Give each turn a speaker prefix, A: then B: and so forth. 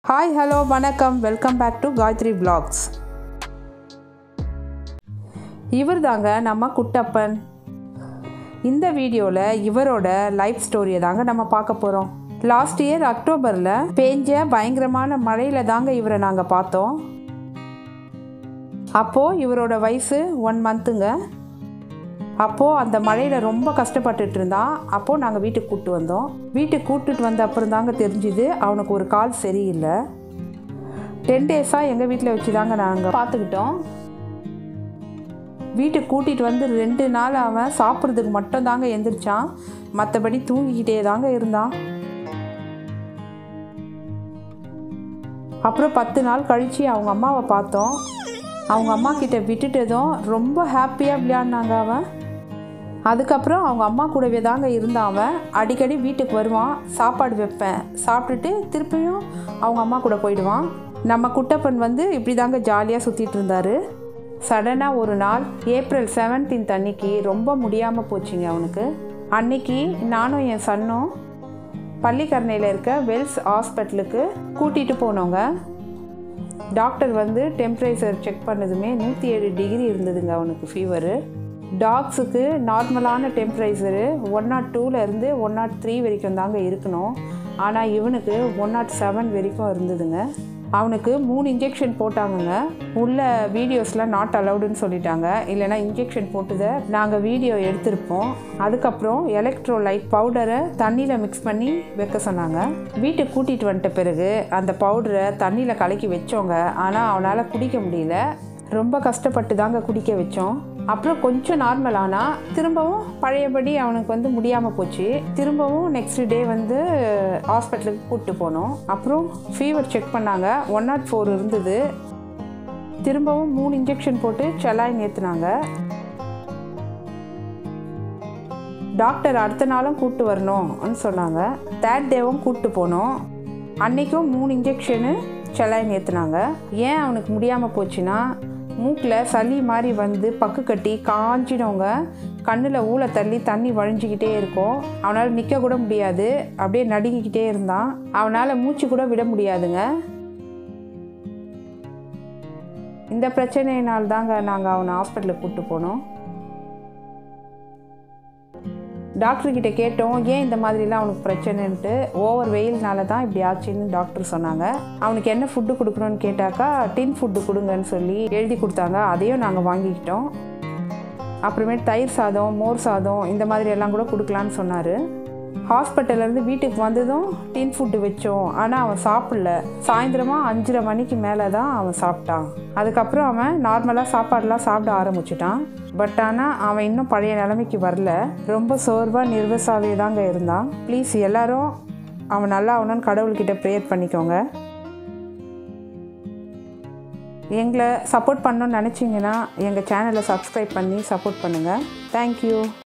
A: hi hello வணக்கம் welcome back to Gayathri vlogs இவர் தாங்க நம்ம குட்டப்பன் இந்த வீடியோவில் இவரோட லைஃப் ஸ்டோரியை தாங்க நம்ம பார்க்க போகிறோம் லாஸ்ட் இயர் அக்டோபரில் பேஞ்ச பயங்கரமான மழையில் தாங்க இவரை நாங்கள் பார்த்தோம் அப்போது இவரோட வயசு ஒன் மந்த்துங்க அப்போது அந்த மழையில் ரொம்ப கஷ்டப்பட்டுட்டு இருந்தான் அப்போது நாங்கள் வீட்டுக்கு கூப்பிட்டு வந்தோம் வீட்டுக்கு கூப்பிட்டுட்டு வந்த அப்புறம் தாங்க தெரிஞ்சுது அவனுக்கு ஒரு கால் சரியில்லை டென் டேஸாக எங்கள் வீட்டில் வச்சு தாங்க நாங்கள் பார்த்துக்கிட்டோம் வீட்டுக்கு கூட்டிகிட்டு வந்து ரெண்டு நாள் அவன் சாப்பிட்றதுக்கு மட்டும் தாங்க எந்திரிச்சான் மற்றபடி தூங்கிக்கிட்டே தாங்க இருந்தான் அப்புறம் பத்து நாள் கழித்து அவங்க அம்மாவை பார்த்தோம் அவங்க அம்மா கிட்ட விட்டுட்டதும் ரொம்ப ஹாப்பியாக விளையாடினாங்க அவன் அதுக்கப்புறம் அவங்க அம்மா கூடவே தாங்க இருந்தான் அவன் அடிக்கடி வீட்டுக்கு வருவான் சாப்பாடு வைப்பேன் சாப்பிட்டுட்டு திருப்பியும் அவங்க அம்மா கூட போயிடுவான் நம்ம குட்டப்பன் வந்து இப்படி தாங்க ஜாலியாக சுற்றிட்டு இருந்தார் சடனாக ஒரு நாள் ஏப்ரல் செவன்டீன்த் அன்னைக்கு ரொம்ப முடியாமல் போச்சுங்க அவனுக்கு அன்னைக்கு நானும் என் சன்னும் பள்ளிக்கரணையில் இருக்க வெல்ஸ் ஹாஸ்பிட்டலுக்கு கூட்டிகிட்டு போனோங்க டாக்டர் வந்து டெம்பரேச்சர் செக் பண்ணதுமே நூற்றி ஏழு டிகிரி இருந்ததுங்க அவனுக்கு ஃபீவரு டாக்ஸுக்கு நார்மலான டெம்பரேச்சரு ஒன் நாட் டூலேருந்து ஒன் நாட் த்ரீ வரைக்கும் தாங்க இருக்கணும் ஆனால் இவனுக்கு ஒன் நாட் செவன் வரைக்கும் இருந்ததுங்க அவனுக்கு மூணு இன்ஜெக்ஷன் போட்டாங்கங்க உள்ள வீடியோஸ்லாம் நாட் அலவுடுன்னு சொல்லிட்டாங்க இல்லைனா இன்ஜெக்ஷன் போட்டதை நாங்கள் வீடியோ எடுத்திருப்போம் அதுக்கப்புறம் எலக்ட்ரோலைட் பவுடரை தண்ணியில் மிக்ஸ் பண்ணி வைக்க சொன்னாங்க வீட்டுக்கு கூட்டிகிட்டு வந்துட்ட பிறகு அந்த பவுடரை தண்ணியில் கலக்கி வச்சோங்க ஆனால் அவனால் குடிக்க முடியல ரொம்ப கஷ்டப்பட்டு தாங்க குடிக்க வச்சோம் அப்புறம் கொஞ்சம் நார்மல் ஆனால் திரும்பவும் பழையபடி அவனுக்கு வந்து முடியாமல் போச்சு திரும்பவும் நெக்ஸ்ட் டே வந்து ஹாஸ்பிட்டலுக்கு கூப்பிட்டு போனோம் அப்புறம் ஃபீவர் செக் பண்ணாங்க ஒன் நாட் ஃபோர் இருந்தது திரும்பவும் மூணு இன்ஜெக்ஷன் போட்டு செலாயின் ஏற்றுனாங்க டாக்டர் அடுத்த நாளும் கூப்பிட்டு வரணும்னு சொன்னாங்க தேர்ட் டேவும் கூப்பிட்டு போனோம் அன்றைக்கும் மூணு இன்ஜெக்ஷனு செலாயின் ஏற்றுனாங்க ஏன் அவனுக்கு முடியாமல் போச்சுன்னா மூக்கில் சளி மாதிரி வந்து பக்கு கட்டி காஞ்சினவங்க கண்ணில் ஊளை தள்ளி தண்ணி வழிஞ்சிக்கிட்டே இருக்கும் அவனால் நிற்க கூட முடியாது அப்படியே நடுங்கிக்கிட்டே இருந்தான் அவனால் மூச்சு கூட விட முடியாதுங்க இந்த பிரச்சனையினால் தாங்க நாங்கள் அவனை ஹாஸ்பிட்டலுக்கு கூப்பிட்டு போனோம் டாக்டர் கிட்ட கேட்டோம் ஏன் இந்த மாதிரிலாம் அவனுக்கு பிரச்சனைன்ட்டு ஓவர் வெயில்னால தான் இப்படி ஆச்சுன்னு டாக்டர் சொன்னாங்க அவனுக்கு என்ன ஃபுட்டு கொடுக்கணும்னு கேட்டாக்கா டின் ஃபுட்டு கொடுங்கன்னு சொல்லி எழுதி கொடுத்தாங்க அதையும் நாங்கள் வாங்கிக்கிட்டோம் அப்புறமேட்டு தயிர் சாதம் மோர் சாதம் இந்த மாதிரி எல்லாம் கூட கொடுக்கலான்னு சொன்னார் ஹாஸ்பிட்டல்லேருந்து வீட்டுக்கு வந்ததும் டின் ஃபுட்டு வச்சோம் ஆனால் அவன் சாப்பிடல சாயந்தரமாக அஞ்சரை மணிக்கு மேலே தான் அவன் சாப்பிட்டான் அதுக்கப்புறம் அவன் நார்மலாக சாப்பாடெலாம் சாப்பிட ஆரம்பிச்சிட்டான் பட் ஆனால் அவன் இன்னும் பழைய நிலைமைக்கு வரல ரொம்ப சோர்வாக நிர்வசாவே தாங்க இருந்தான் ப்ளீஸ் எல்லாரும் அவன் நல்லா ஆகணும்னு கடவுள்கிட்ட ப்ரேயர் பண்ணிக்கோங்க எங்களை சப்போர்ட் பண்ணணும்னு நினச்சிங்கன்னா எங்கள் சேனலை சப்ஸ்கிரைப் பண்ணி சப்போர்ட் பண்ணுங்கள் தேங்க்யூ